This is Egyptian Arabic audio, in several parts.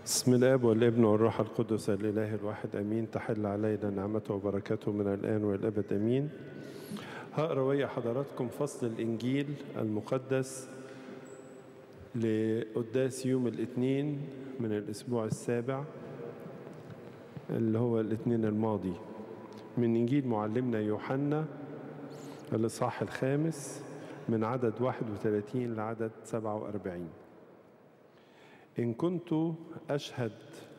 بسم الاب والابن والروح القدس الاله الواحد امين تحل علينا نعمته وبركاته من الان والابد امين هقرا ويا حضراتكم فصل الانجيل المقدس لقداس يوم الاثنين من الاسبوع السابع اللي هو الاثنين الماضي من انجيل معلمنا يوحنا الاصحاح الخامس من عدد 31 لعدد 47 إن كنت أشهد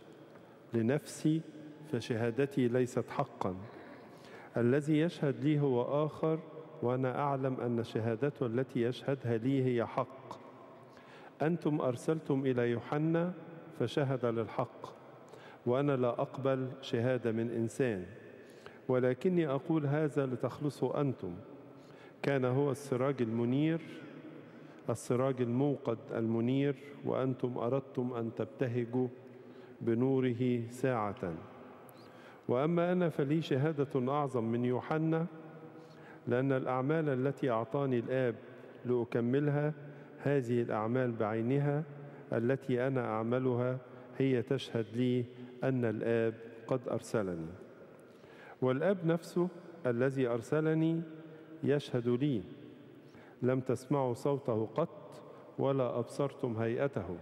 لنفسي فشهادتي ليست حقا الذي يشهد لي هو آخر وأنا أعلم أن شهادته التي يشهدها لي هي حق أنتم أرسلتم إلى يوحنا فشهد للحق وأنا لا أقبل شهادة من إنسان ولكني أقول هذا لتخلصوا أنتم كان هو السراج المنير السراج الموقد المنير وأنتم أردتم أن تبتهجوا بنوره ساعة وأما أنا فلي شهادة أعظم من يوحنا لأن الأعمال التي أعطاني الآب لأكملها هذه الأعمال بعينها التي أنا أعملها هي تشهد لي أن الآب قد أرسلني والآب نفسه الذي أرسلني يشهد لي لم تسمعوا صوته قط ولا أبصرتم هيئته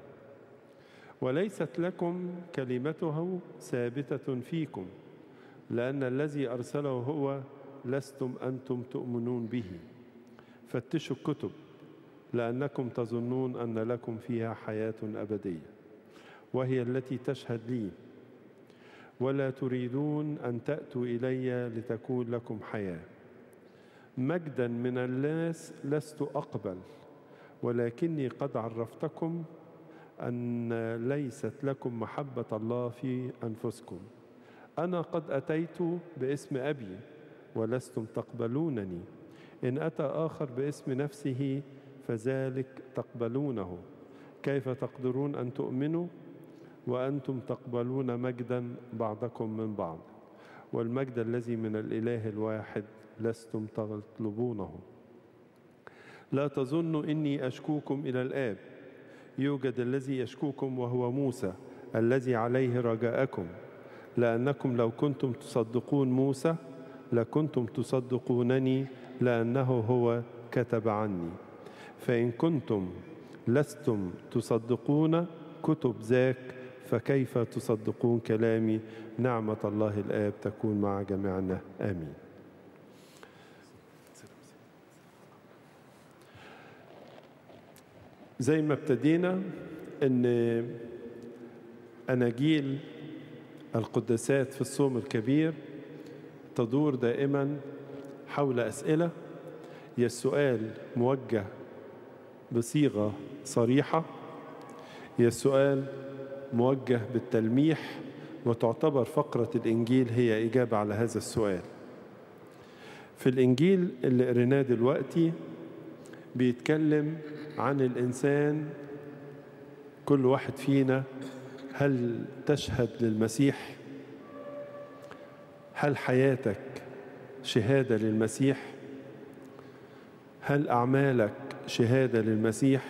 وليست لكم كلمته ثابتة فيكم لأن الذي أرسله هو لستم أنتم تؤمنون به فتشوا الكتب لأنكم تظنون أن لكم فيها حياة أبدية وهي التي تشهد لي ولا تريدون أن تأتوا إلي لتكون لكم حياه مجدا من الناس لست اقبل ولكني قد عرفتكم ان ليست لكم محبه الله في انفسكم انا قد اتيت باسم ابي ولستم تقبلونني ان اتى اخر باسم نفسه فذلك تقبلونه كيف تقدرون ان تؤمنوا وانتم تقبلون مجدا بعضكم من بعض والمجد الذي من الاله الواحد لستم تطلبونه لا تظنوا اني اشكوكم الى الاب يوجد الذي يشكوكم وهو موسى الذي عليه رجاءكم لانكم لو كنتم تصدقون موسى لكنتم تصدقونني لانه هو كتب عني فان كنتم لستم تصدقون كتب ذاك فكيف تصدقون كلامي نعمه الله الاب تكون مع جميعنا امين زي ما ابتدينا ان اناجيل القداسات في الصوم الكبير تدور دائما حول اسئله يا السؤال موجه بصيغه صريحه يا السؤال موجه بالتلميح وتعتبر فقره الانجيل هي اجابه على هذا السؤال في الانجيل اللي قريناه دلوقتي بيتكلم عن الإنسان كل واحد فينا هل تشهد للمسيح هل حياتك شهادة للمسيح هل أعمالك شهادة للمسيح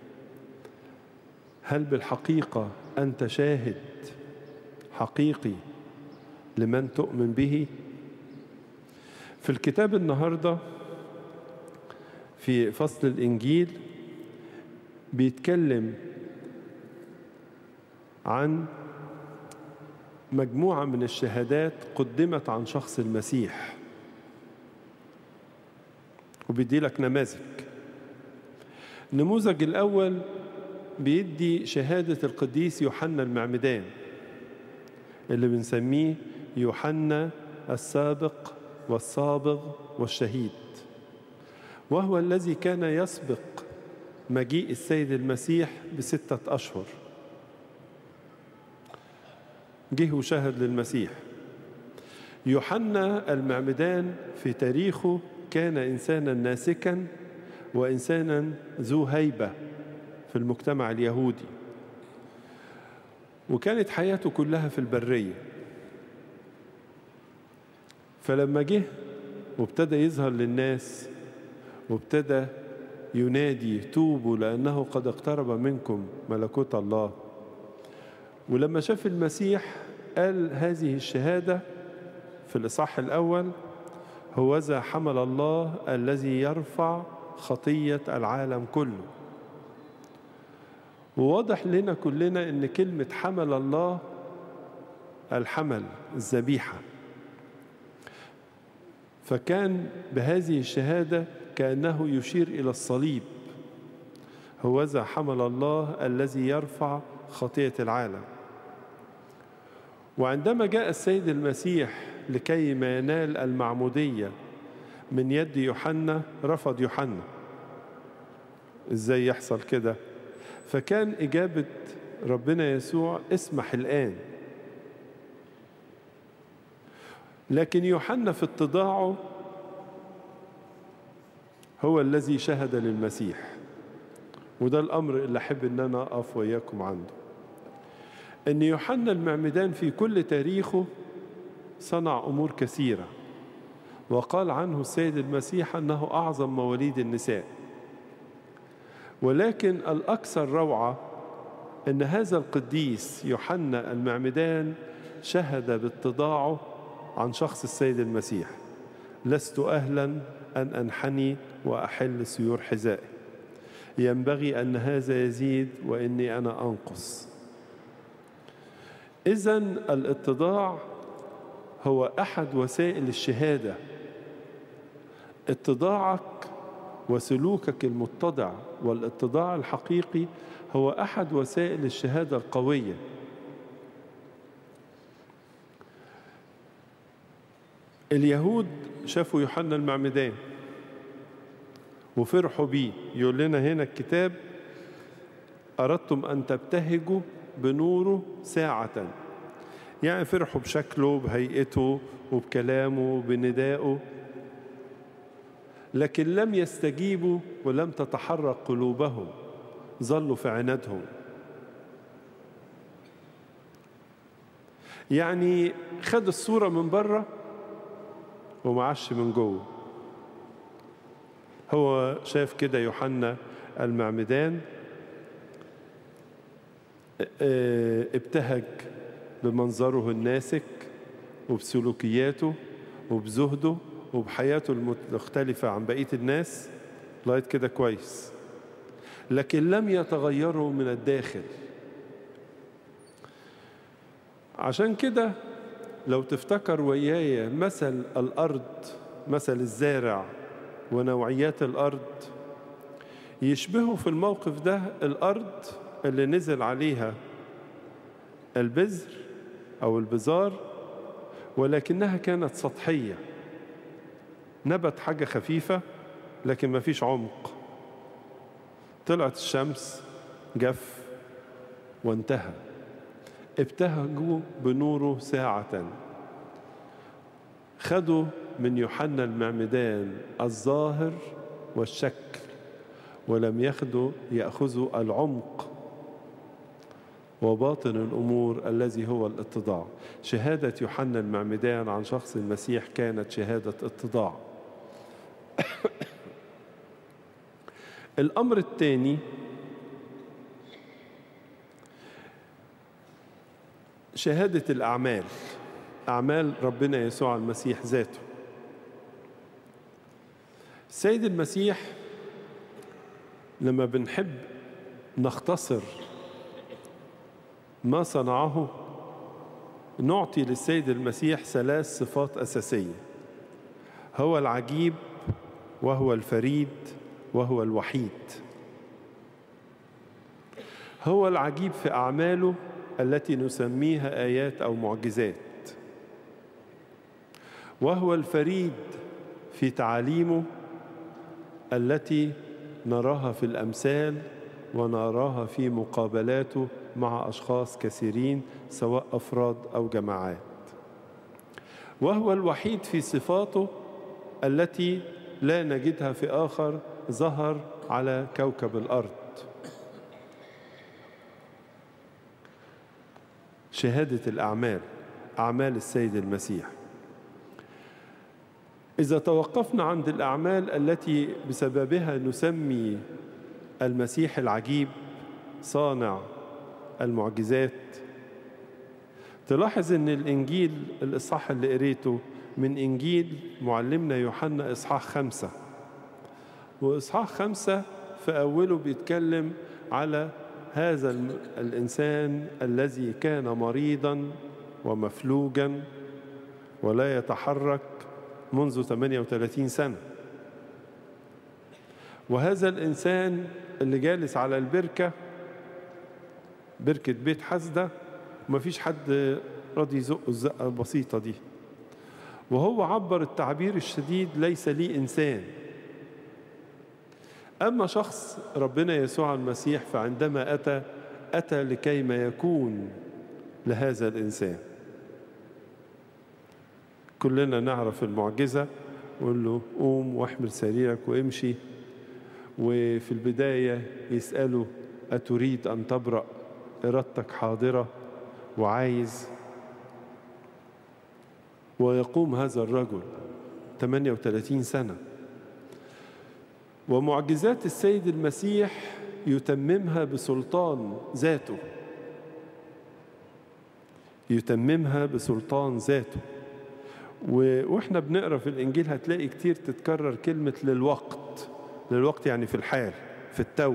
هل بالحقيقة أنت شاهد حقيقي لمن تؤمن به في الكتاب النهارده في فصل الإنجيل بيتكلم عن مجموعة من الشهادات قدمت عن شخص المسيح وبيدي لك نماذج النموذج الأول بيدي شهادة القديس يوحنا المعمدان اللي بنسميه يوحنا السابق والصابغ والشهيد وهو الذي كان يسبق مجيء السيد المسيح بستة أشهر جه وشهد للمسيح يوحنا المعمدان في تاريخه كان إنسانا ناسكا وإنسانا ذو هيبة في المجتمع اليهودي وكانت حياته كلها في البرية فلما جه وابتدى يظهر للناس وابتدى ينادي توبوا لأنه قد اقترب منكم ملكوت الله ولما شاف المسيح قال هذه الشهادة في الإصحاح الأول هوذا حمل الله الذي يرفع خطية العالم كله وواضح لنا كلنا ان كلمة حمل الله الحمل الذبيحة فكان بهذه الشهادة كأنه يشير إلى الصليب هوذا حمل الله الذي يرفع خطية العالم وعندما جاء السيد المسيح لكي ما ينال المعمودية من يد يوحنا رفض يوحنا ازاي يحصل كده فكان إجابة ربنا يسوع اسمح الآن لكن يوحنا في اتضاعه هو الذي شهد للمسيح وده الأمر اللي أحب إن أنا أقف وإياكم عنده إن يوحنا المعمدان في كل تاريخه صنع أمور كثيرة وقال عنه السيد المسيح أنه أعظم مواليد النساء ولكن الأكثر روعة أن هذا القديس يوحنا المعمدان شهد باتضاعه عن شخص السيد المسيح لست أهلا أن أنحني وأحل سيور حذائي ينبغي أن هذا يزيد وإني أنا أنقص إذا الاتضاع هو أحد وسائل الشهادة اتضاعك وسلوكك المتضع والاتضاع الحقيقي هو أحد وسائل الشهادة القوية اليهود شافوا يوحنا المعمدان وفرحوا بيه يقول لنا هنا الكتاب أردتم أن تبتهجوا بنوره ساعة يعني فرحوا بشكله بهيئته وبكلامه بندائه لكن لم يستجيبوا ولم تتحرك قلوبهم ظلوا في عنادهم يعني خد الصورة من بره ومعش من جوه هو شاف كده يوحنا المعمدان ابتهج بمنظره الناسك وبسلوكياته وبزهده وبحياته المختلفة عن بقية الناس لغاية كده كويس لكن لم يتغيروا من الداخل عشان كده لو تفتكر وياي مثل الأرض مثل الزارع ونوعيات الأرض يشبهوا في الموقف ده الأرض اللي نزل عليها البذر أو البزار ولكنها كانت سطحية نبت حاجة خفيفة لكن ما فيش عمق طلعت الشمس جف وانتهى ابتهجوا بنوره ساعة خدوا من يوحنا المعمدان الظاهر والشكل ولم ياخدوا يأخذوا العمق وباطن الأمور الذي هو الاتضاع شهادة يوحنا المعمدان عن شخص المسيح كانت شهادة اتضاع الأمر الثاني شهادة الأعمال أعمال ربنا يسوع المسيح ذاته السيد المسيح لما بنحب نختصر ما صنعه نعطي للسيد المسيح ثلاث صفات أساسية هو العجيب وهو الفريد وهو الوحيد هو العجيب في أعماله التي نسميها آيات أو معجزات وهو الفريد في تعاليمه التي نراها في الأمثال ونراها في مقابلاته مع أشخاص كثيرين سواء أفراد أو جماعات وهو الوحيد في صفاته التي لا نجدها في آخر ظهر على كوكب الأرض شهادة الأعمال أعمال السيد المسيح إذا توقفنا عند الأعمال التي بسببها نسمي المسيح العجيب صانع المعجزات تلاحظ ان الانجيل الاصحاح اللي قريته من انجيل معلمنا يوحنا اصحاح خمسة واصحاح خمسة في اوله بيتكلم على هذا الانسان الذي كان مريضا ومفلوجا ولا يتحرك منذ 38 سنة وهذا الإنسان اللي جالس على البركة بركة بيت حسدة ومفيش حد راضي يزقه الزقة البسيطة دي وهو عبر التعبير الشديد ليس لي إنسان أما شخص ربنا يسوع المسيح فعندما أتى أتى لكيما يكون لهذا الإنسان كلنا نعرف المعجزة وقول له قوم واحمل سريرك وامشي وفي البداية يسأله أتريد أن تبرأ إرادتك حاضرة وعايز ويقوم هذا الرجل 38 سنة ومعجزات السيد المسيح يتممها بسلطان ذاته يتممها بسلطان ذاته واحنا بنقرا في الانجيل هتلاقي كتير تتكرر كلمه للوقت للوقت يعني في الحال في التو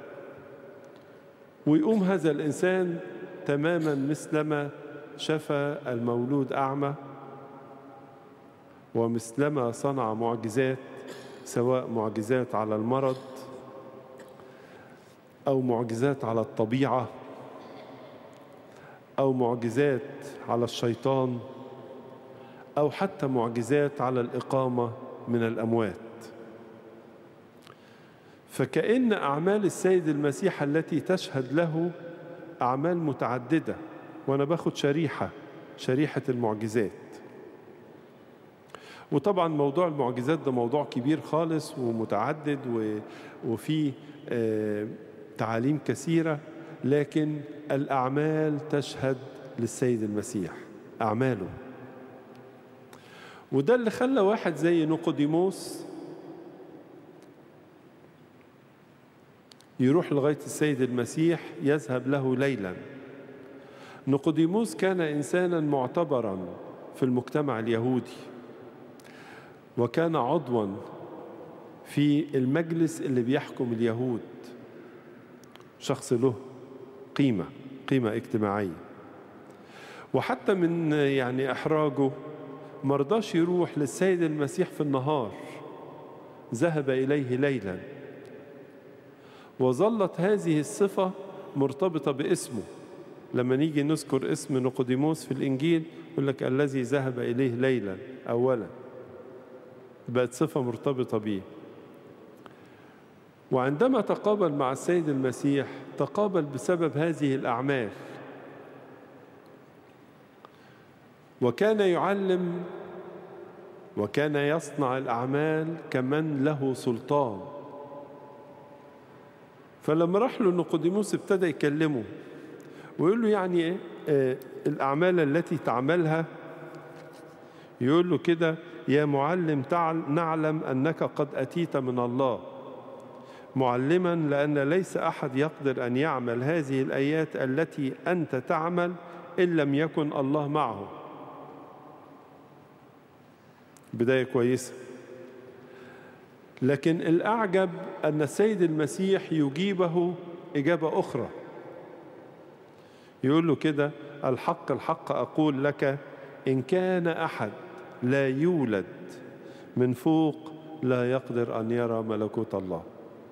ويقوم هذا الانسان تماما مثلما شفى المولود اعمى ومثلما صنع معجزات سواء معجزات على المرض او معجزات على الطبيعه او معجزات على الشيطان أو حتى معجزات على الإقامة من الأموات فكأن أعمال السيد المسيح التي تشهد له أعمال متعددة وأنا باخد شريحة شريحة المعجزات وطبعا موضوع المعجزات ده موضوع كبير خالص ومتعدد وفيه تعاليم كثيرة لكن الأعمال تشهد للسيد المسيح أعماله وده اللي خلى واحد زي نيقوديموس يروح لغاية السيد المسيح يذهب له ليلا نيقوديموس كان إنسانا معتبرا في المجتمع اليهودي وكان عضوا في المجلس اللي بيحكم اليهود شخص له قيمة قيمة اجتماعية وحتى من يعني إحراجه مرضاش يروح للسيد المسيح في النهار ذهب إليه ليلا وظلت هذه الصفة مرتبطة باسمه لما نيجي نذكر اسم نقوديموس في الإنجيل يقول لك الذي ذهب إليه ليلا أولا بقت صفة مرتبطة به وعندما تقابل مع السيد المسيح تقابل بسبب هذه الأعمال وكان يعلم وكان يصنع الأعمال كمن له سلطان فلما راح له نقوديموس ابتدى يكلمه ويقول له يعني ايه آه الأعمال التي تعملها يقول له كده يا معلم نعلم أنك قد أتيت من الله معلما لأن ليس أحد يقدر أن يعمل هذه الآيات التي أنت تعمل إن لم يكن الله معه بداية كويسة لكن الأعجب أن السيد المسيح يجيبه إجابة أخرى يقول له كده الحق الحق أقول لك إن كان أحد لا يولد من فوق لا يقدر أن يرى ملكوت الله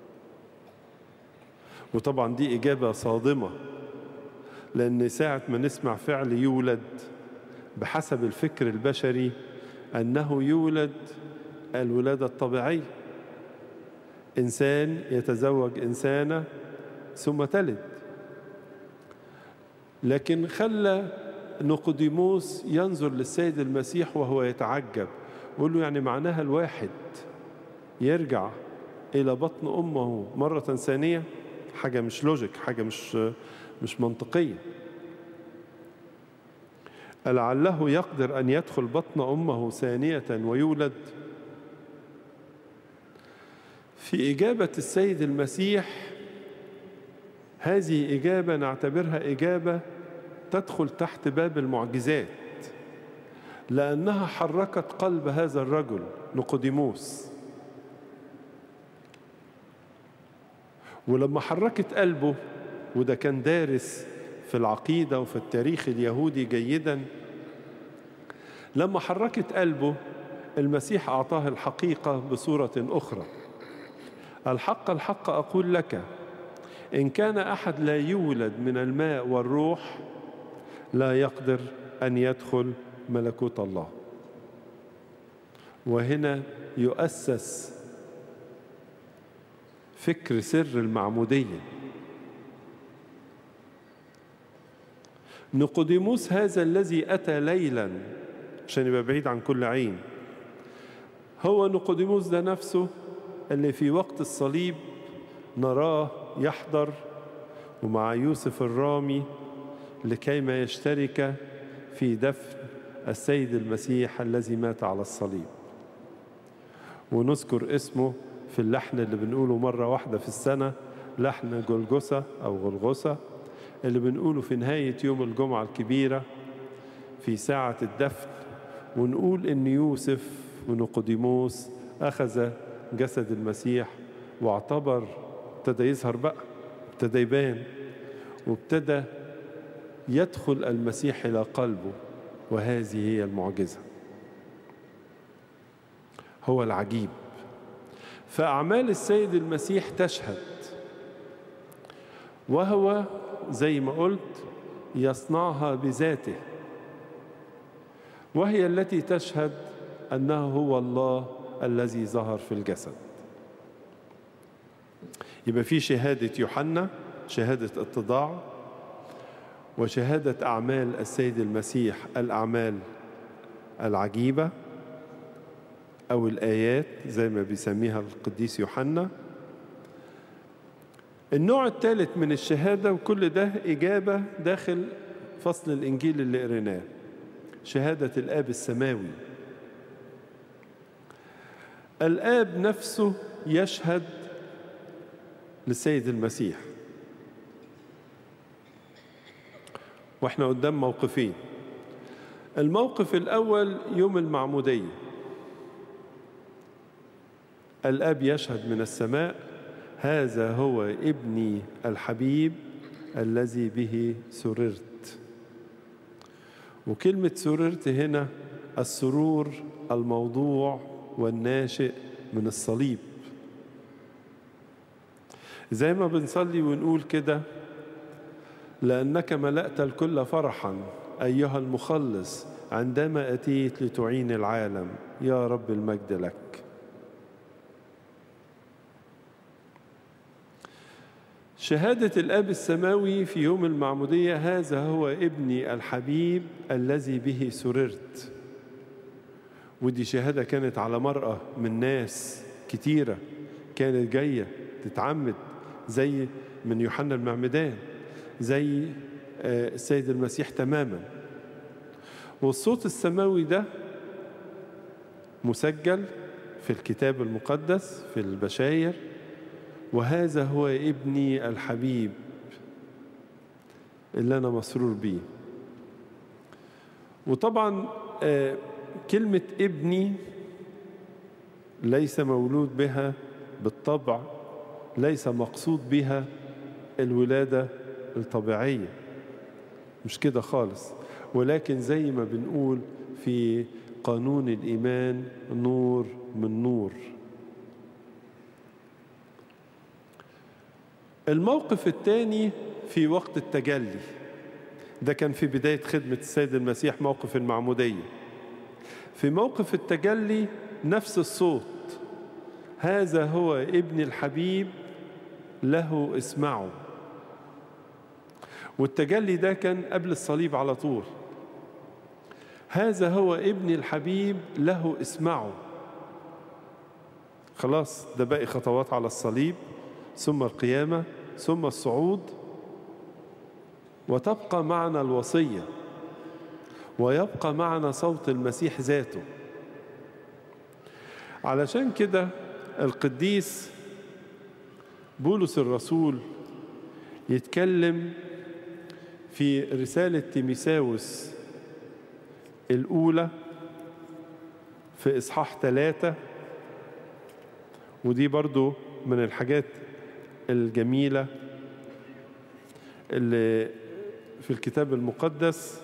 وطبعا دي إجابة صادمة لأن ساعة ما نسمع فعل يولد بحسب الفكر البشري أنه يولد الولادة الطبيعية إنسان يتزوج إنسانة ثم تلد لكن خلى نقوديموس ينظر للسيد المسيح وهو يتعجب يقول له يعني معناها الواحد يرجع إلى بطن أمه مرة ثانية حاجة مش لوجيك حاجة مش مش منطقية لعله يقدر أن يدخل بطن أمه ثانية ويولد في إجابة السيد المسيح هذه إجابة نعتبرها إجابة تدخل تحت باب المعجزات لأنها حركت قلب هذا الرجل نقوديموس ولما حركت قلبه وده كان دارس في العقيدة وفي التاريخ اليهودي جيدا لما حركت قلبه المسيح أعطاه الحقيقة بصورة أخرى الحق الحق أقول لك إن كان أحد لا يولد من الماء والروح لا يقدر أن يدخل ملكوت الله وهنا يؤسس فكر سر المعمودية نقوديموس هذا الذي أتى ليلا عشان يبقى بعيد عن كل عين هو نقوديموس ده نفسه اللي في وقت الصليب نراه يحضر ومع يوسف الرامي لكيما يشترك في دفن السيد المسيح الذي مات على الصليب ونذكر اسمه في اللحن اللي بنقوله مرة واحدة في السنة لحن جلجسة أو غلغسة اللي بنقوله في نهاية يوم الجمعة الكبيرة في ساعة الدفن ونقول إن يوسف ونقوديموس أخذ جسد المسيح واعتبر ابتدى يظهر بقى ابتدى يبان وابتدى يدخل المسيح إلى قلبه وهذه هي المعجزة هو العجيب فأعمال السيد المسيح تشهد وهو زي ما قلت يصنعها بذاته وهي التي تشهد أنه هو الله الذي ظهر في الجسد يبقى في شهادة يوحنا شهادة اتضاع وشهادة أعمال السيد المسيح الأعمال العجيبة أو الآيات زي ما بيسميها القديس يوحنا النوع الثالث من الشهادة وكل ده إجابة داخل فصل الإنجيل اللي قريناه شهادة الآب السماوي الآب نفسه يشهد للسيد المسيح واحنا قدام موقفين الموقف الأول يوم المعمودية الأب يشهد من السماء هذا هو ابني الحبيب الذي به سررت وكلمة سررت هنا السرور الموضوع والناشئ من الصليب زي ما بنصلي ونقول كده لأنك ملأت الكل فرحا أيها المخلص عندما أتيت لتعين العالم يا رب المجد لك شهادة الأب السماوي في يوم المعمودية هذا هو ابني الحبيب الذي به سررت ودي شهادة كانت على مرأة من ناس كتيرة كانت جاية تتعمد زي من يوحنا المعمدان زي السيد المسيح تماما والصوت السماوي ده مسجل في الكتاب المقدس في البشاير وهذا هو ابني الحبيب اللي أنا مسرور بيه وطبعا كلمة ابني ليس مولود بها بالطبع ليس مقصود بها الولادة الطبيعية مش كده خالص ولكن زي ما بنقول في قانون الإيمان نور من نور الموقف الثاني في وقت التجلي ده كان في بداية خدمة السيد المسيح موقف المعمودية في موقف التجلي نفس الصوت هذا هو ابن الحبيب له اسمعوا والتجلي ده كان قبل الصليب على طول هذا هو ابن الحبيب له اسمعوا خلاص ده باقي خطوات على الصليب ثم القيامة ثم الصعود وتبقى معنا الوصية ويبقى معنا صوت المسيح ذاته علشان كده القديس بولس الرسول يتكلم في رسالة تيميساوس الأولى في إصحاح ثلاثة ودي برضو من الحاجات الجميلة اللي في الكتاب المقدس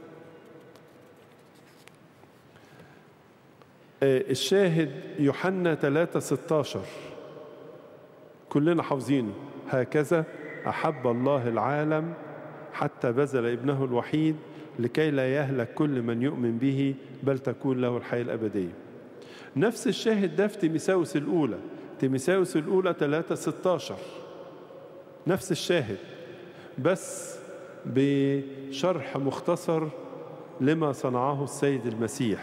الشاهد يوحنا 3 16 كلنا حافظينه هكذا أحب الله العالم حتى بذل ابنه الوحيد لكي لا يهلك كل من يؤمن به بل تكون له الحياة الأبدية نفس الشاهد ده في تيميساوس الأولى تيميساوس الأولى 3 16 نفس الشاهد بس بشرح مختصر لما صنعه السيد المسيح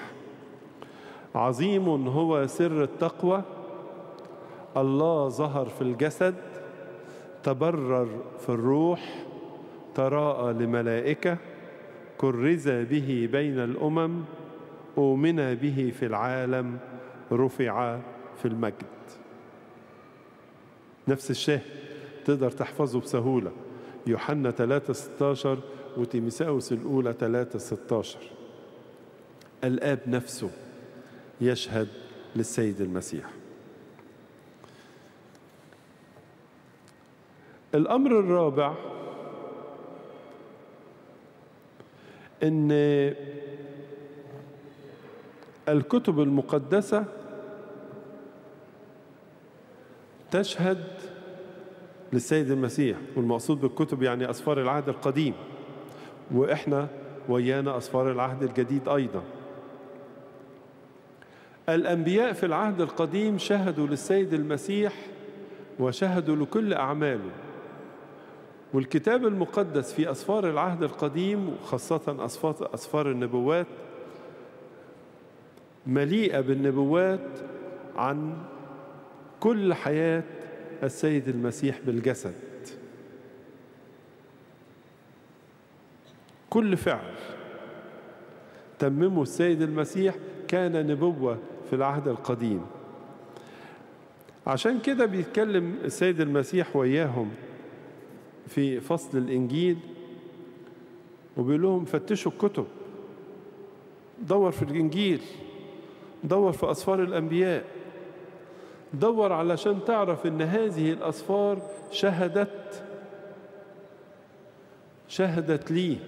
عظيم هو سر التقوى الله ظهر في الجسد تبرر في الروح تراءى لملائكة كرز به بين الأمم أؤمن به في العالم رفع في المجد نفس الشاهد تقدر تحفظه بسهولة يوحنا 3 16 وتيمساوس الأولى 3 16 الآب نفسه يشهد للسيد المسيح الأمر الرابع ان الكتب المقدسه تشهد للسيد المسيح والمقصود بالكتب يعني اسفار العهد القديم واحنا ويانا اسفار العهد الجديد ايضا الانبياء في العهد القديم شهدوا للسيد المسيح وشهدوا لكل اعماله والكتاب المقدس في أسفار العهد القديم وخاصة أسفار النبوات مليئة بالنبوات عن كل حياة السيد المسيح بالجسد كل فعل تممه السيد المسيح كان نبوة في العهد القديم عشان كده بيتكلم السيد المسيح وياهم في فصل الإنجيل وبيقول لهم فتشوا الكتب دور في الإنجيل دور في أسفار الأنبياء دور علشان تعرف إن هذه الأسفار شهدت شهدت لي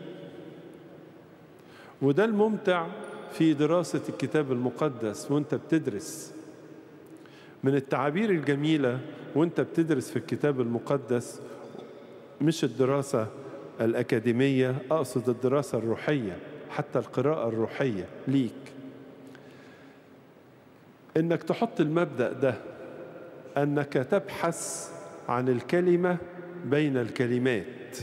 وده الممتع في دراسة الكتاب المقدس وانت بتدرس من التعابير الجميلة وانت بتدرس في الكتاب المقدس مش الدراسة الأكاديمية أقصد الدراسة الروحية حتى القراءة الروحية ليك إنك تحط المبدأ ده أنك تبحث عن الكلمة بين الكلمات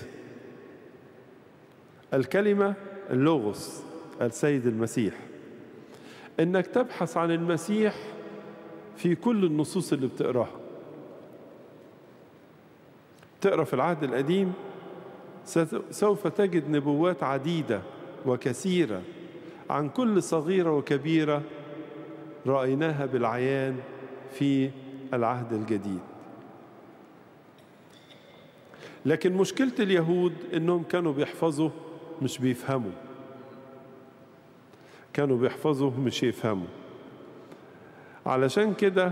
الكلمة اللغز السيد المسيح إنك تبحث عن المسيح في كل النصوص اللي بتقراها تقرا في العهد القديم سوف تجد نبوات عديده وكثيره عن كل صغيره وكبيره رايناها بالعيان في العهد الجديد لكن مشكله اليهود انهم كانوا بيحفظوا مش بيفهموا كانوا بيحفظوا مش يفهموا علشان كده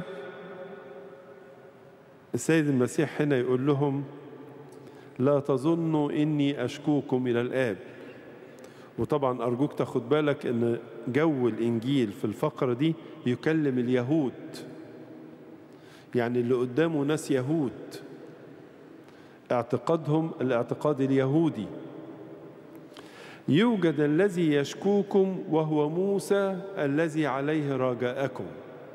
السيد المسيح هنا يقول لهم لا تظنوا اني اشكوكم الى الاب وطبعا ارجوك تاخد بالك ان جو الانجيل في الفقره دي يكلم اليهود يعني اللي قدامه ناس يهود اعتقادهم الاعتقاد اليهودي يوجد الذي يشكوكم وهو موسى الذي عليه رجاءكم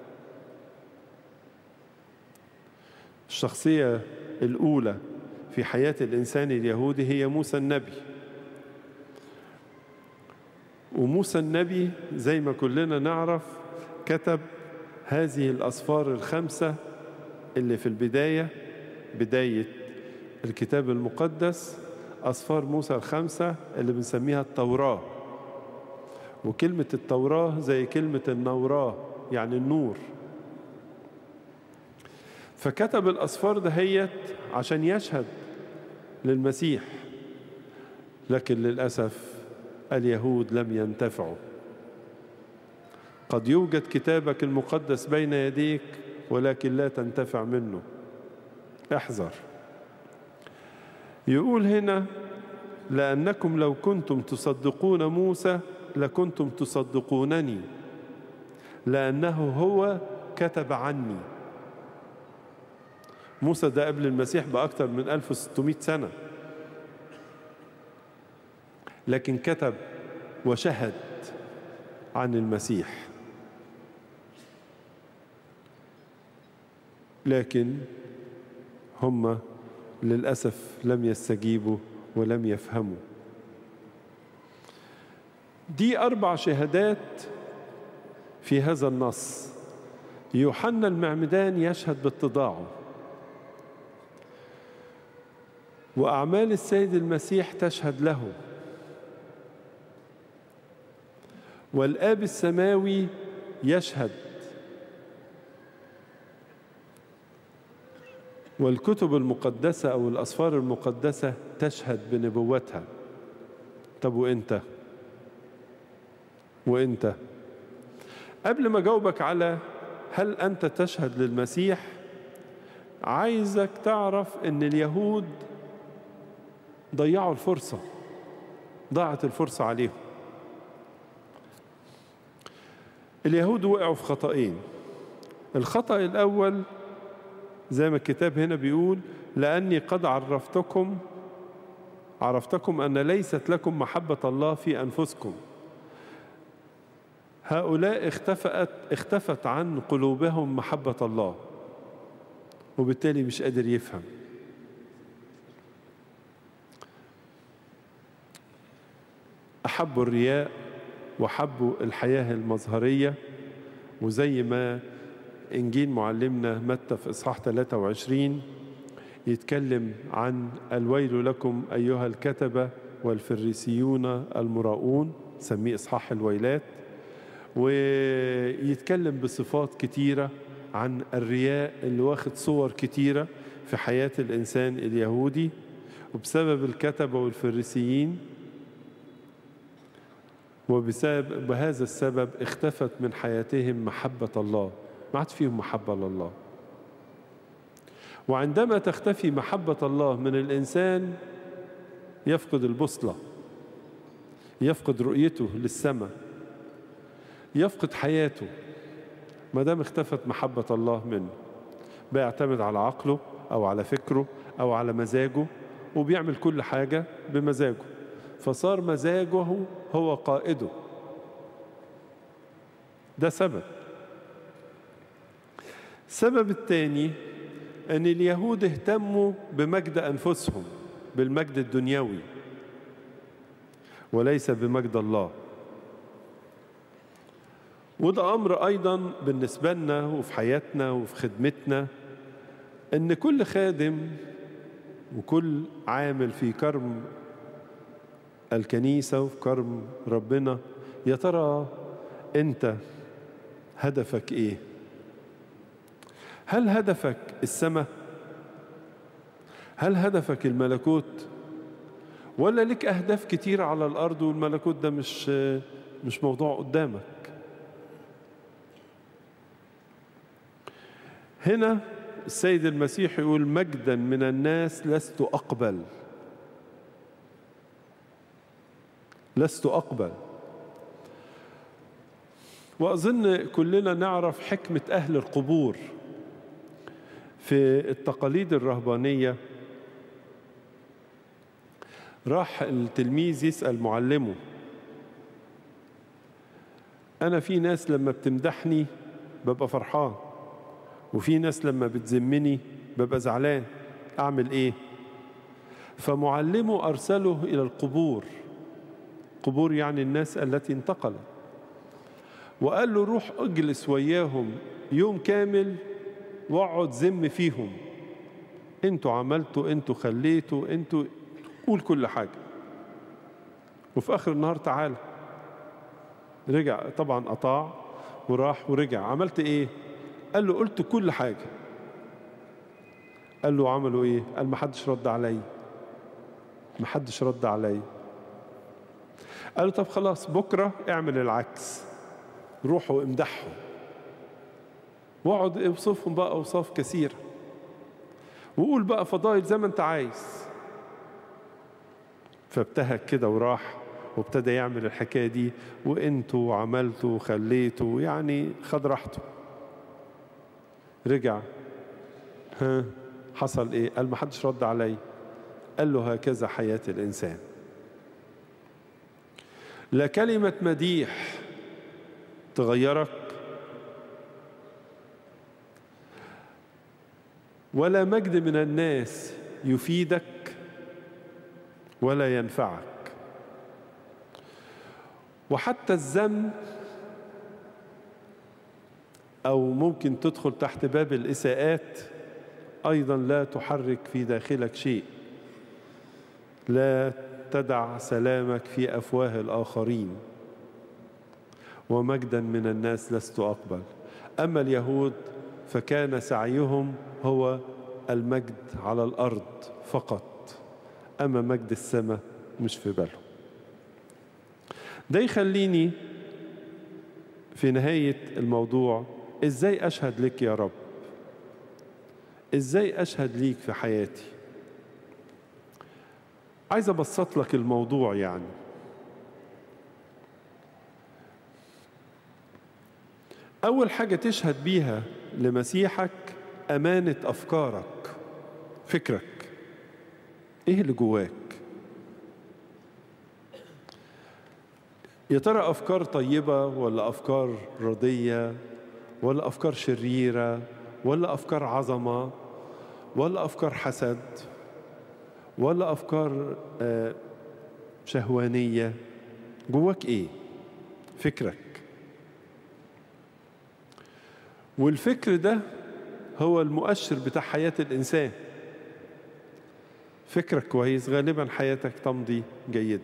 الشخصيه الاولى في حياة الإنسان اليهودي هي موسى النبي وموسى النبي زي ما كلنا نعرف كتب هذه الأسفار الخمسة اللي في البداية بداية الكتاب المقدس أسفار موسى الخمسة اللي بنسميها التوراة وكلمة التوراة زي كلمة النوراة يعني النور فكتب الأسفار دهيت عشان يشهد للمسيح لكن للأسف اليهود لم ينتفعوا قد يوجد كتابك المقدس بين يديك ولكن لا تنتفع منه احذر يقول هنا لأنكم لو كنتم تصدقون موسى لكنتم تصدقونني لأنه هو كتب عني موسى ده قبل المسيح بأكثر من 1600 سنة لكن كتب وشهد عن المسيح لكن هم للأسف لم يستجيبوا ولم يفهموا دي أربع شهادات في هذا النص يوحنا المعمدان يشهد باتضاعه وأعمال السيد المسيح تشهد له والآب السماوي يشهد والكتب المقدسة أو الأسفار المقدسة تشهد بنبوتها طب وإنت وإنت قبل ما أجاوبك على هل أنت تشهد للمسيح عايزك تعرف أن اليهود ضيعوا الفرصة ضاعت الفرصة عليهم اليهود وقعوا في خطأين الخطأ الأول زي ما الكتاب هنا بيقول لأني قد عرفتكم عرفتكم أن ليست لكم محبة الله في أنفسكم هؤلاء اختفت اختفت عن قلوبهم محبة الله وبالتالي مش قادر يفهم أحبوا الرياء وحبوا الحياة المظهرية وزي ما إنجيل معلمنا متى في إصحاح 23 يتكلم عن الويل لكم أيها الكتبة والفريسيون المراؤون سميه إصحاح الويلات ويتكلم بصفات كتيرة عن الرياء اللي واخد صور كتيرة في حياة الإنسان اليهودي وبسبب الكتبة والفريسيين وبسبب بهذا السبب اختفت من حياتهم محبة الله ما عاد فيهم محبة لله وعندما تختفي محبة الله من الإنسان يفقد البصلة يفقد رؤيته للسماء يفقد حياته ما دام اختفت محبة الله منه بيعتمد على عقله أو على فكره أو على مزاجه وبيعمل كل حاجة بمزاجه فصار مزاجه هو قائده ده سبب السبب الثاني أن اليهود اهتموا بمجد أنفسهم بالمجد الدنيوي وليس بمجد الله وده أمر أيضا بالنسبة لنا وفي حياتنا وفي خدمتنا أن كل خادم وكل عامل في كرم الكنيسة وفي كرم ربنا يا ترى أنت هدفك إيه؟ هل هدفك السماء؟ هل هدفك الملكوت؟ ولا لك أهداف كتير على الأرض والملكوت ده مش مش موضوع قدامك؟ هنا السيد المسيح يقول مجدا من الناس لست أقبل لست أقبل وأظن كلنا نعرف حكمة أهل القبور في التقاليد الرهبانية راح التلميذ يسأل معلمه أنا في ناس لما بتمدحني ببقى فرحان وفي ناس لما بتذمني ببقى زعلان أعمل إيه؟ فمعلمه أرسله إلى القبور قبور يعني الناس التي انتقلت وقال له روح اجلس وياهم يوم كامل واقعد ذم فيهم انتوا عملتوا انتوا خليتوا انتوا قول كل حاجة وفي آخر النهار تعالى رجع طبعا قطاع وراح ورجع عملت ايه قال له قلت كل حاجة قال له عملوا ايه قال ما حدش رد علي ما حدش رد علي قال له طب خلاص بكرة اعمل العكس روحوا امدحهم واقعد اوصفهم بقى اوصاف كثيرة وقول بقى فضائل زي ما انت عايز فابتهج كده وراح وابتدى يعمل الحكاية دي وانتوا وعملتوا وخليتوا يعني خد راحته رجع ها حصل ايه قال ما حدش رد علي قال له هكذا حياة الإنسان لا كلمة مديح تغيرك ولا مجد من الناس يفيدك ولا ينفعك وحتى الذم أو ممكن تدخل تحت باب الإساءات أيضا لا تحرك في داخلك شيء لا تدع سلامك في أفواه الآخرين ومجدا من الناس لست أقبل أما اليهود فكان سعيهم هو المجد على الأرض فقط أما مجد السماء مش في بالهم ده يخليني في نهاية الموضوع إزاي أشهد لك يا رب إزاي أشهد ليك في حياتي عايز أبسط لك الموضوع يعني أول حاجة تشهد بيها لمسيحك أمانة أفكارك فكرك إيه اللي جواك يا ترى أفكار طيبة ولا أفكار رضية ولا أفكار شريرة ولا أفكار عظمة ولا أفكار حسد ولا أفكار شهوانية جواك إيه فكرك والفكر ده هو المؤشر بتاع حياة الإنسان فكرك كويس غالبا حياتك تمضي جيدة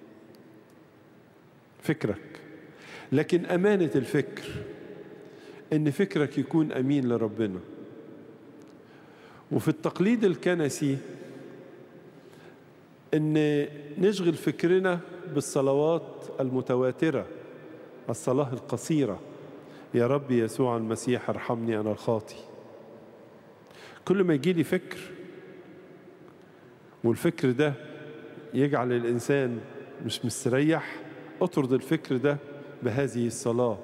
فكرك لكن أمانة الفكر إن فكرك يكون أمين لربنا وفي التقليد الكنسي ان نشغل فكرنا بالصلوات المتواتره الصلاه القصيره يا رب يسوع المسيح ارحمني انا الخاطي كل ما يجي لي فكر والفكر ده يجعل الانسان مش مستريح اطرد الفكر ده بهذه الصلاه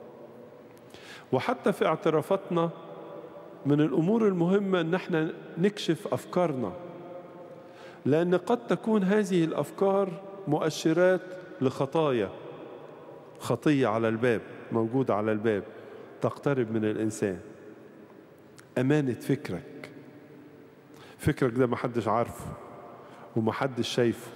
وحتى في اعترافاتنا من الامور المهمه ان احنا نكشف افكارنا لأن قد تكون هذه الأفكار مؤشرات لخطايا خطية على الباب موجودة على الباب تقترب من الإنسان أمانة فكرك فكرك ده محدش عارفه ومحدش شايفه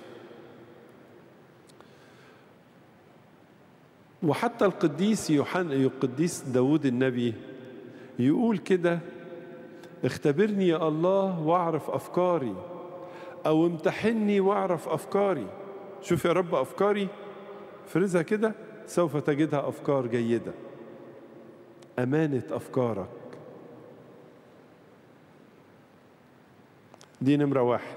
وحتى القديس يوحنا القديس داود النبي يقول كده اختبرني يا الله واعرف أفكاري أو امتحني واعرف أفكاري شوف يا رب أفكاري فرزها كده سوف تجدها أفكار جيدة أمانة أفكارك دي نمرة واحد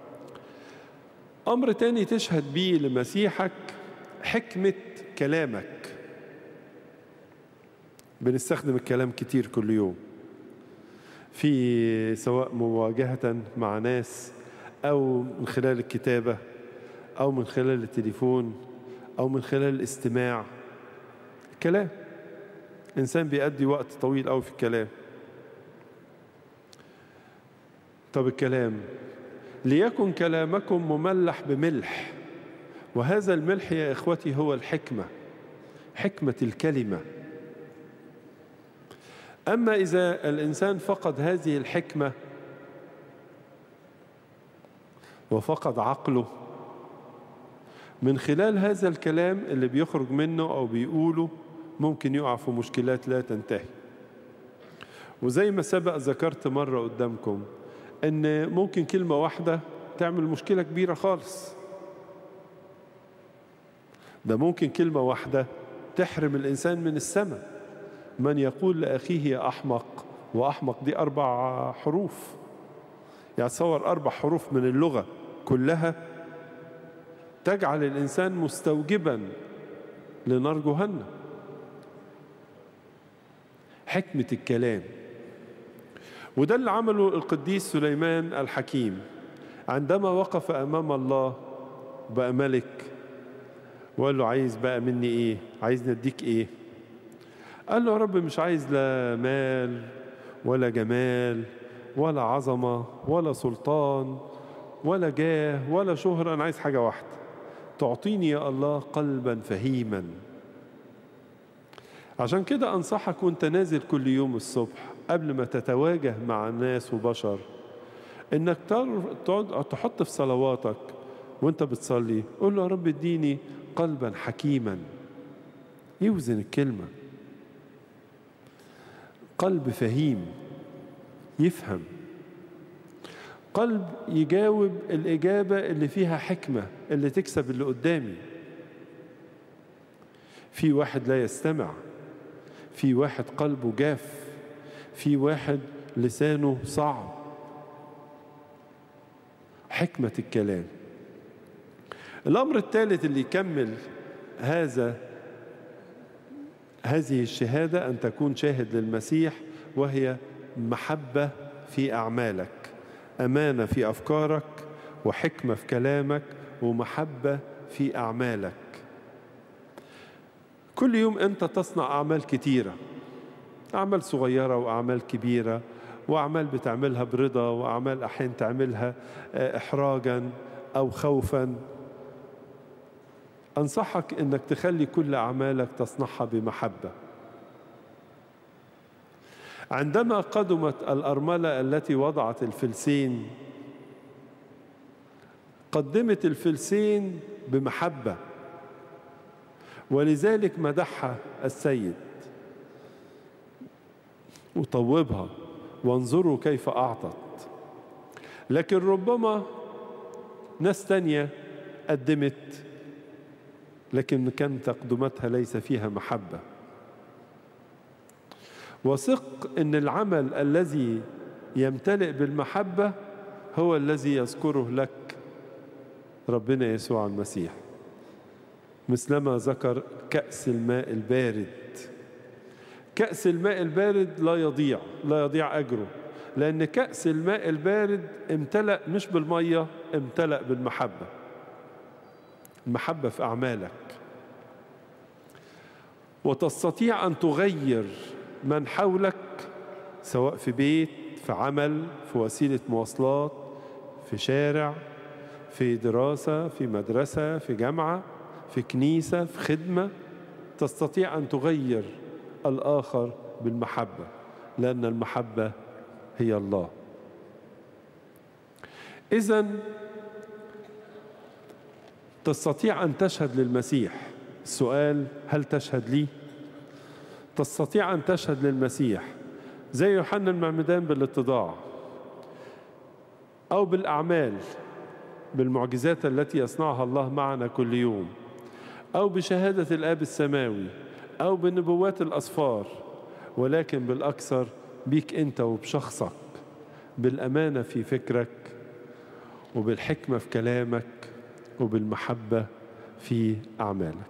أمر تاني تشهد بيه لمسيحك حكمة كلامك بنستخدم الكلام كتير كل يوم في سواء مواجهة مع ناس أو من خلال الكتابة أو من خلال التليفون أو من خلال الاستماع كلام إنسان بيأدي وقت طويل أوي في الكلام طب الكلام ليكن كلامكم مملح بملح وهذا الملح يا إخوتي هو الحكمة حكمة الكلمة أما إذا الإنسان فقد هذه الحكمة وفقد عقله من خلال هذا الكلام اللي بيخرج منه أو بيقوله ممكن يقع في مشكلات لا تنتهي وزي ما سبق ذكرت مرة قدامكم ان ممكن كلمة واحدة تعمل مشكلة كبيرة خالص ده ممكن كلمة واحدة تحرم الإنسان من السماء من يقول لأخيه يا أحمق وأحمق دي أربع حروف يعني تصور أربع حروف من اللغة كلها تجعل الإنسان مستوجبا لنار جهنم حكمة الكلام وده اللي عمله القديس سليمان الحكيم عندما وقف أمام الله بقى ملك وقال له عايز بقى مني إيه عايز نديك إيه قال له يا رب مش عايز لا مال ولا جمال ولا عظمة ولا سلطان ولا جاه ولا شهرة أنا عايز حاجة واحدة تعطيني يا الله قلبا فهيما عشان كده أنصحك وانت نازل كل يوم الصبح قبل ما تتواجه مع ناس وبشر انك تقعد تحط في صلواتك وانت بتصلي قول له يا رب اديني قلبا حكيما يوزن الكلمة قلب فهيم يفهم قلب يجاوب الإجابة اللي فيها حكمة اللي تكسب اللي قدامي في واحد لا يستمع في واحد قلبه جاف في واحد لسانه صعب حكمة الكلام الأمر الثالث اللي يكمل هذا هذه الشهادة أن تكون شاهد للمسيح وهي محبة في أعمالك أمانة في أفكارك وحكمة في كلامك ومحبة في أعمالك كل يوم أنت تصنع أعمال كتيرة أعمال صغيرة وأعمال كبيرة وأعمال بتعملها برضا وأعمال أحيانا تعملها إحراجا أو خوفا أنصحك أنك تخلي كل أعمالك تصنعها بمحبة عندما قدمت الأرملة التي وضعت الفلسين قدمت الفلسين بمحبة ولذلك مدحها السيد وطوبها وانظروا كيف أعطت لكن ربما ناس تانية قدمت لكن كان تقدمتها ليس فيها محبة وثق ان العمل الذي يمتلئ بالمحبة هو الذي يذكره لك ربنا يسوع المسيح مثلما ذكر كأس الماء البارد كأس الماء البارد لا يضيع لا يضيع أجره لأن كأس الماء البارد امتلأ مش بالمية امتلأ بالمحبة المحبة في أعمالك وتستطيع أن تغير من حولك سواء في بيت في عمل في وسيلة مواصلات في شارع في دراسة في مدرسة في جامعة في كنيسة في خدمة تستطيع أن تغير الآخر بالمحبة لأن المحبة هي الله إذا تستطيع أن تشهد للمسيح السؤال هل تشهد لي تستطيع أن تشهد للمسيح زي يوحنا المعمدان بالاتضاع أو بالأعمال بالمعجزات التي يصنعها الله معنا كل يوم أو بشهادة الآب السماوي أو بنبوات الأسفار ولكن بالأكثر بيك أنت وبشخصك بالأمانة في فكرك وبالحكمة في كلامك وبالمحبة في أعمالك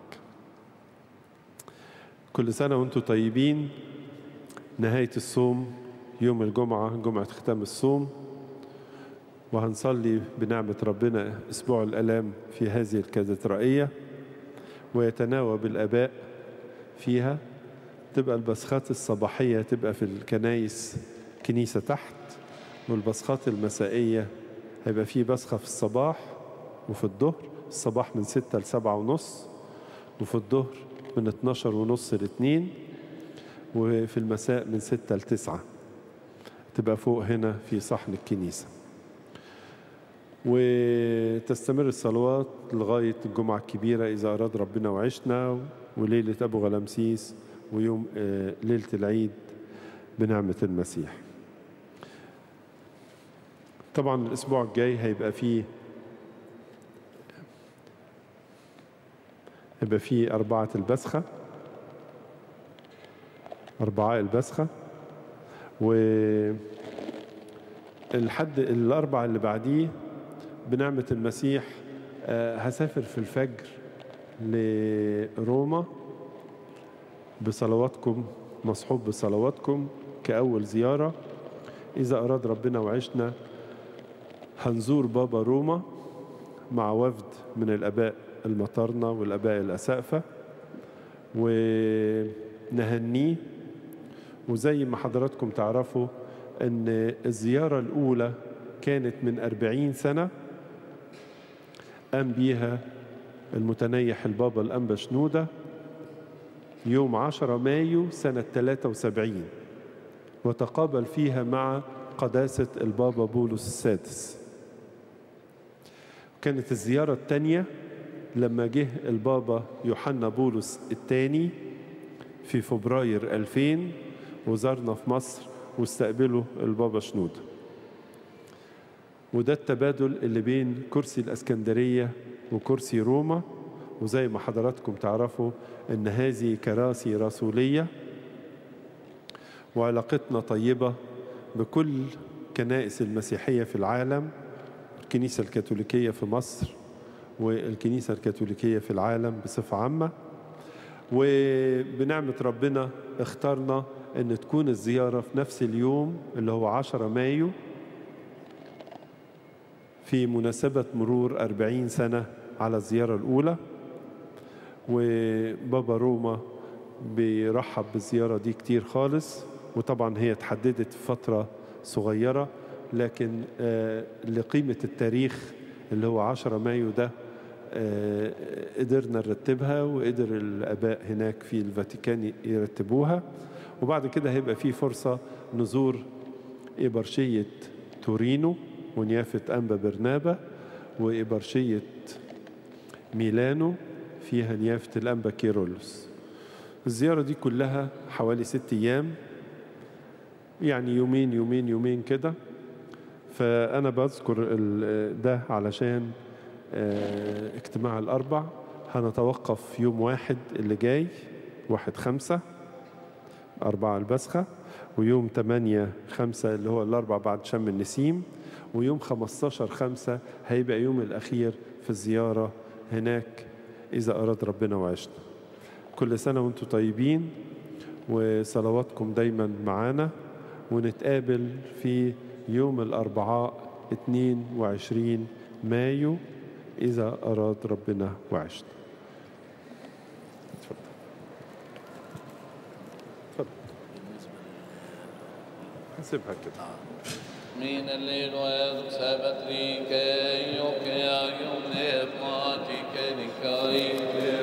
كل سنة وانتم طيبين نهاية الصوم يوم الجمعة جمعة ختام الصوم وهنصلي بنعمة ربنا أسبوع الألام في هذه الكاتدرائية ويتناوب الآباء فيها تبقى البسخات الصباحية تبقى في الكنايس كنيسة تحت والبسخات المسائية هيبقى في بسخة في الصباح وفي الظهر الصباح من ستة لسبعة ونص وفي الظهر من 12 ونص لاثنين وفي المساء من ستة لتسعة تبقى فوق هنا في صحن الكنيسة وتستمر الصلوات لغاية الجمعة الكبيرة إذا أراد ربنا وعشنا وليلة أبو غلمسيس ويوم ليلة العيد بنعمة المسيح طبعا الأسبوع الجاي هيبقى فيه يبقى في أربعة البسخة أربعاء البسخة والحد الأربع اللي بعديه بنعمة المسيح آه، هسافر في الفجر لروما بصلواتكم مصحوب بصلواتكم كأول زيارة إذا أراد ربنا وعشنا هنزور بابا روما مع وفد من الآباء المطارنة والآباء الأسقفة ونهنيه وزي ما حضراتكم تعرفوا أن الزيارة الأولى كانت من أربعين سنة قام بيها المتنيح البابا الأنبا شنودة يوم 10 مايو سنة 73 وتقابل فيها مع قداسة البابا بولس السادس كانت الزيارة الثانية لما جه البابا يوحنا بولس الثاني في فبراير 2000 وزارنا في مصر واستقبله البابا شنودة وده التبادل اللي بين كرسي الاسكندريه وكرسي روما وزي ما حضراتكم تعرفوا ان هذه كراسي رسوليه وعلاقتنا طيبه بكل كنائس المسيحيه في العالم الكنيسه الكاثوليكيه في مصر والكنيسه الكاثوليكيه في العالم بصفه عامه وبنعمه ربنا اخترنا ان تكون الزياره في نفس اليوم اللي هو 10 مايو في مناسبة مرور أربعين سنة على الزيارة الأولى وبابا روما بيرحب بالزيارة دي كتير خالص وطبعا هي اتحددت في فترة صغيرة لكن آه لقيمة التاريخ اللي هو 10 مايو ده آه قدرنا نرتبها وقدر الآباء هناك في الفاتيكان يرتبوها وبعد كده هيبقى في فرصة نزور إبرشية تورينو ونيافة أنبا برنابا وإبرشية ميلانو فيها نيافة الأنبا كيرولوس الزيارة دي كلها حوالي ست أيام يعني يومين يومين يومين كده فأنا بذكر ده علشان اجتماع الأربع هنتوقف يوم واحد اللي جاي واحد خمسة أربعة البسخة ويوم تمانية خمسة اللي هو الأربع بعد شم النسيم ويوم 15 خمسة هيبقى يوم الأخير في الزيارة هناك إذا أراد ربنا وعشنا كل سنة وانتم طيبين وصلواتكم دايما معانا ونتقابل في يوم الأربعاء 22 مايو إذا أراد ربنا وعشنا اتفضل اتفضل هسيبها كده من الليل ويغسبت ريكي يوكي يوم نفماتك لكي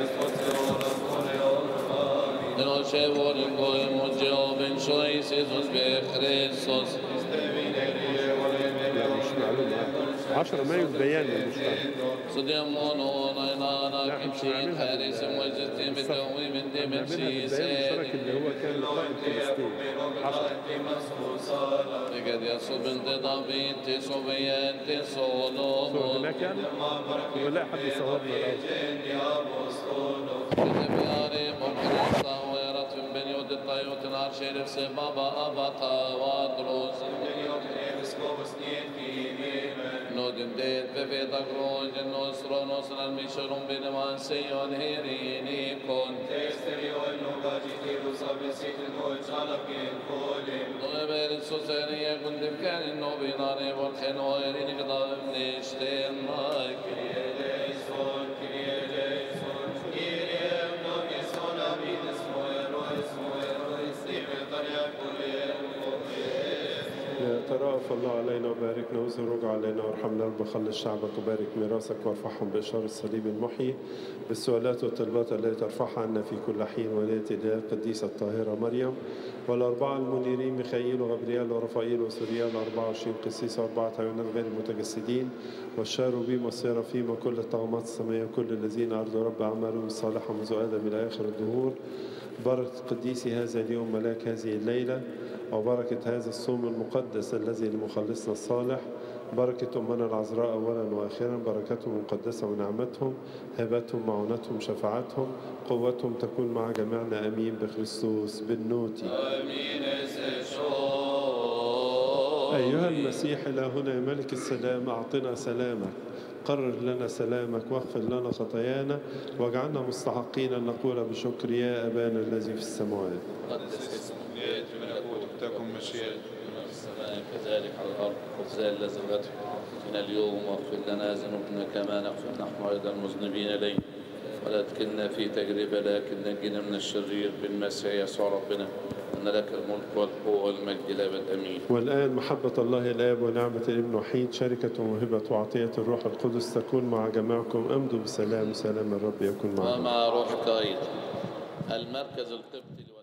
نوشبو لكي مجوب شويس يسوس بخريسوس لا مش معلومة 10 مايو بيان مش معلوم صديمون ونينانا كمشين حارس وجدتي بدوي من دي نعملها بالبيان المشترك اللي هو كان لقاء فلسطين 10 لقد يصب انتظامي تصوبيا صور تصولوم هناك يعني ولا حد يصورنا الأول كتبياري ممكن صاورة بن يود الطيوت نار شرف سبابا أبطا وادروس نودن ديت بفي دقروج النصر نصر المشرون بنمان سيون هيريني كنت غير السوسرية كنت بكان النوبيناني والخنويرين قضاء نشتين ماكي ترأف الله علينا وباركنا وزرج علينا وارحمنا رب خلص شعبك وبارك ميراثك وارفعهم بإشارة الصليب المحيي بالسؤالات والطلبات التي ترفعها عنا في كل حين ولاية الله القديسة الطاهرة مريم والأربعة المنيرين ميخائيل وغبريال ورفائيل وسوريال 24 قسيس وأربعة عيونات غير متجسدين والشاروبيم والسيرافيم وكل الطغمات السماوية وكل الذين أرضوا رب أعمالهم الصالحة منذ آدم إلى آخر الدهور بركة قديسي هذا اليوم ملاك هذه الليلة وبركة هذا الصوم المقدس الذي لمخلصنا الصالح بركة أمنا العذراء أولا وآخرا بركتهم المقدسة ونعمتهم هبتهم معونتهم شفاعتهم قوتهم تكون مع جميعنا أمين بخريستوس بالنوتي أيها المسيح إلهنا يا ملك السلام أعطنا سلامك قرر لنا سلامك واغفر لنا خطايانا واجعلنا مستحقين أن نقول بشكر يا أبانا الذي في السماوات قدس اسمك يأتي ملكوتك تكن مشيئتك في السماء كذلك على الأرض خبزنا الذي غدر من اليوم واغفر لنا ذنوبنا كما نغفر نحن أيضا المذنبين إليك ولا تكلنا في تجربة لكن نجنا من الشرير بالمسيح يسوع ربنا أن لك الملك والقوة والمجد إلى أبد أمين والآن محبة الله الآب ونعمة الابن وحيد شركة وموهبة وعطية الروح القدس تكون مع جميعكم امضوا بسلام سلام الرب يكون معكم ومع روحك أيضا المركز القبطي